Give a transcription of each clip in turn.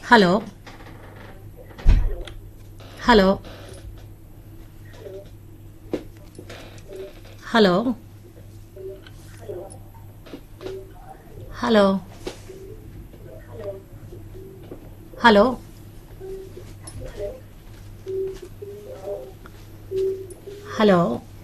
Hello hello hello hello hello hello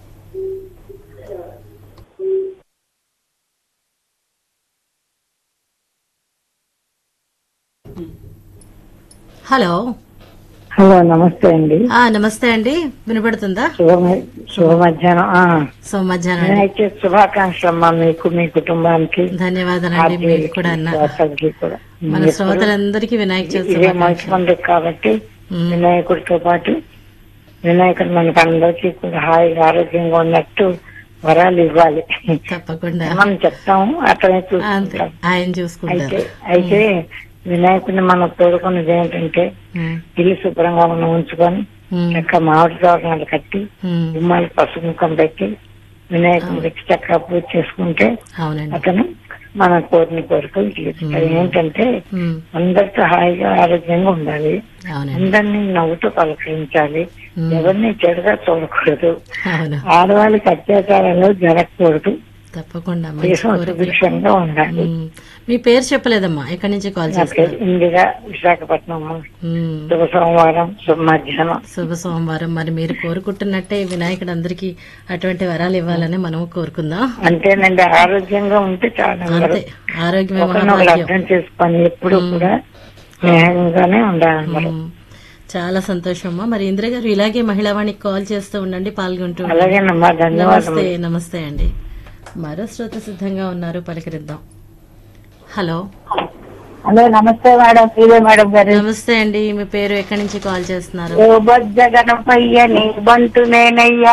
hello hello నమస్తే అండి ఆ నమస్తే అండి వినపడుతుందా శుభ శుభ మధ్యాహ్నం ఆ, సో మధ్యాహ్నం అండి వినాయక చవితి శుభాకాంక్షలు అమ్మా మీకు మీ కుటుంబానికి ధన్యవాదాలండి మీకు కూడా అన్న శ్రోతలకి కూడా మన శ్రోతలందరికీ వినాయక చవితి ఇదే మంచి శుభాకాంక్షలు పండుగ కాబట్టి ఉమ్, వినాయకుడితో పాటు వినాయకుడు మనకి అందరికీ కూడా హాయిగా ఆరోగ్యంగా ఉన్నట్టు వరాలు ఇవ్వాలి తప్పకుండా మనం చెప్తాము అట్లనే అంతే చూసుకుంటాం ఆయన అయితే చూసుకుంటారు అయితే వినాయకుడిని మనం కోరుకున్నది ఏంటంటే ఉమ్, ఇల్లు శుభ్రంగా మనం ఉంచుకొని ఉమ్, చక్క మామిడి తోరణాలు కట్టి ఉమ్, గుమ్మాలు పసుపు కుంకం పెట్టి వినాయకుని పెట్టి చక్కగా పూజ చేసుకుంటే అవునండి అతను మన కోరిన కోరికలు తీరుస్తాడు ఏంటంటే ఉమ్, అందరితో హాయిగా ఆరోగ్యంగా ఉండాలి అవునండి అందరినీ నవ్వుతూ పలకరించాలి ఉమ్, ఎవరిని చెడుగా చూడకూడదు అవును ఆడవాళ్ళకి అత్యాచారాలు జరగకూడదు తప్పకుండా మంచి దేశం కోరికలు సుభిక్షంగా ఉండాలి ఉమ్, మీ పేరు చెప్పలేదమ్మా ఎక్కడి నుంచి కాల్ నా పేరు చేస్తున్నారు ఇందిరా విశాఖపట్నం ఉమ్, శుభ సోమవారం శుభ మధ్యాహ్నం శుభ సోమవారం మరి మీరు కోరుకుంటున్నట్టే వినాయకుడు అందరికీ అటువంటి వరాలు ఇవ్వాలని మనం కోరుకుందాం అంతేనండి ఆరోగ్యంగా ఉంటే చాలా అంతే ఆరోగ్యమే ఒకరినొకరు మహాభాగ్యం అర్థం చేసుకొని ఎప్పుడు కూడా స్నేహంగానే ఉండాలి మరి ఉమ్, చాలా సంతోషం అమ్మా మరి ఇందిర గారు ఇలాగే మహిళావాణికి కాల్ చేస్తూ ఉండండి పాల్గొంటూ ఉండండి. అలాగేనమ్మా ధన్యవాదం నమస్తే నమస్తే అండి మరో శ్రోత సిద్ధంగా ఉన్నారు పలకరిద్దాం హలో హలో నమస్తే మేడం శ్రీదే మేడం గారు నమస్తే అండి మీ పేరు ఎక్కడి నుంచి కాల్ చేస్తున్నారు ఓ బొజ్జ గణపయ్య నీ బంటు నేనయ్యా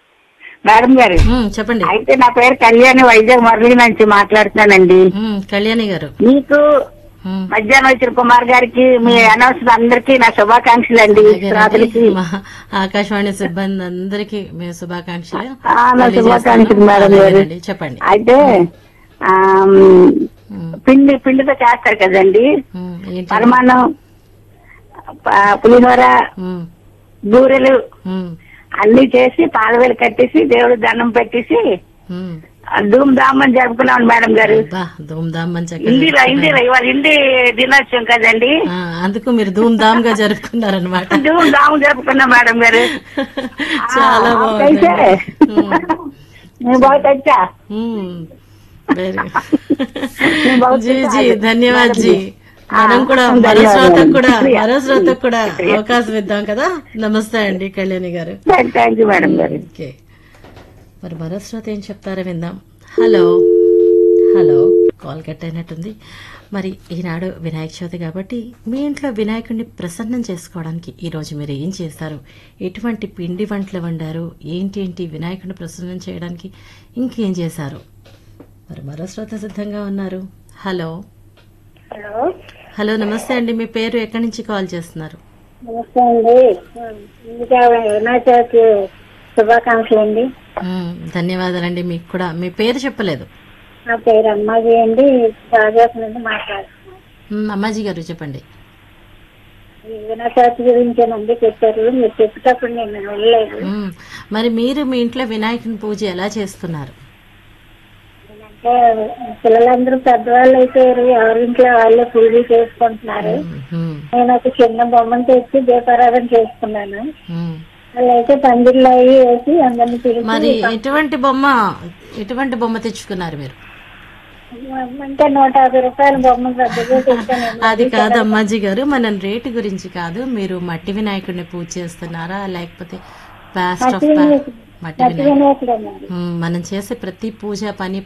మేడం గారు ఉమ్, చెప్పండి అయితే నా పేరు కళ్యాణి వైజాగ్ మురళి నుంచి మాట్లాడుతున్నానండి ఉమ్, కళ్యాణి గారు మీకు ఉమ్, మధ్యాహ్నం వచ్చిన కుమార్ గారికి మీ అనౌన్స్ అందరికీ నా శుభాకాంక్షలు అండి శ్రోతలకి మా ఆకాశవాణి సిబ్బంది అందరికి మేము శుభాకాంక్షలు ఆ, నా శుభాకాంక్షలు తెలియజేస్తున్నాం. మేడం గారు అలాగేనండి, చెప్పండి అయితే ఆ, ఉమ్, పిండి పిండితో చేస్తారు కదండి ఉమ్, ఏంటి పరమాన్నం ప- పులిహోర ఉమ్, బూరెలు ఉమ్, అన్ని చేసి పాలవేలు కట్టేసి దేవుడు దండం పెట్టేసి ఉమ్. ధూమ్ ధామ్ అని జరుపుకున్నాం మేడం గారు అబ్బా ధూమ్ ధామ్ అని ఇండిలో చక్కగా ఇండిలో ఇవాళ ఇండి దినోత్సవం కదండి ఆ, అందుకు మీరు ధూమ్ ధామ్ గా జరుపుకున్నారనమాట ధూమ్ ధామ్ జరుపుకున్నాం మేడం గారు చాలా ఆ, బాగుంది అయితే నేను బాగా తెచ్చా వెరీ నేను బాగా జీ తెచ్చా. జీ ధన్యవాద్ జీ మనం కూడా ఆ, మరో ధన్యవాదాలు. శ్రోతకు కూడా శుక్రియా. మరో శ్రోతకు కూడా అవకాశం ఇద్దాం కదా నమస్తే అండి కళ్యాణి గారు థ్యాంక్ యూ మేడం గారు ఓకే మరి మరో శ్రోత ఏం చెప్తారో విందాం హలో హలో కాల్ కట్ అయినట్టుంది మరి ఈనాడు వినాయక చవితి కాబట్టి మీ ఇంట్లో వినాయకుడిని ప్రసన్నం చేసుకోవడానికి ఈరోజు మీరు ఏం చేస్తారు ఎటువంటి పిండి వంటలు వండారు ఏంటి ఏంటి వినాయకుడిని ప్రసన్నం చేయడానికి ఇంకేం చేశారు మరి మరో శ్రోత సిద్ధంగా ఉన్నారు హలో హలో హలో నమస్తే అండి మీ పేరు ఎక్కడి నుంచి కాల్ చేస్తున్నారు నమస్తే అండి ఇంకా వినాయక చవితి శుభాకాంక్షలు అండి మ్మ్, ధన్యవాదాలండి మీకు కూడా మీ పేరు చెప్పలేదు నా పేరు అమ్మాజీ అండి రాజాస్ నుండి మాట్లాడుతున్నాను మ్మ్, అమ్మాజీ గారు చెప్పండి ఈ వినాయక చవితి గురించేనండి చెప్పారు మీరు చెప్పేటప్పుడు నేను వెళ్ళలేదు మ్మ్. మరి మీరు మీ ఇంట్లో వినాయకుని పూజ ఎలా చేస్తున్నారు అంటే పిల్లలందరూ పెద్దవాళ్ళు అయిపోయారు ఎవరింట్లో వాళ్ళే పూజ చేసుకుంటున్నారు మ్మ్. నేను ఒక చిన్న బొమ్మను తెచ్చి దీపారాధన చేసుకున్నాను మ్మ్. వాళ్ళైతే పందిళ్ళు అవి వేసి అందరిని పిలిచి మరి ఎటువంటి బొమ్మ ఎటువంటి బొమ్మ తెచ్చుకున్నారు మీరు అంటే నూట యాభై రూపాయల బొమ్మ పెద్దగా తెచ్చాను అది కాదు అమ్మాజీ గారు మనం రేటు గురించి కాదు మీరు మట్టి వినాయకుడిని పూజ చేస్తున్నారా లేకపోతే ప్లాస్టర్ ఆఫ్ మట్టి వినాయకుడు వినాయకుడు అన్నారు మ్మ్. మనం చేసే ప్రతి పూజ పని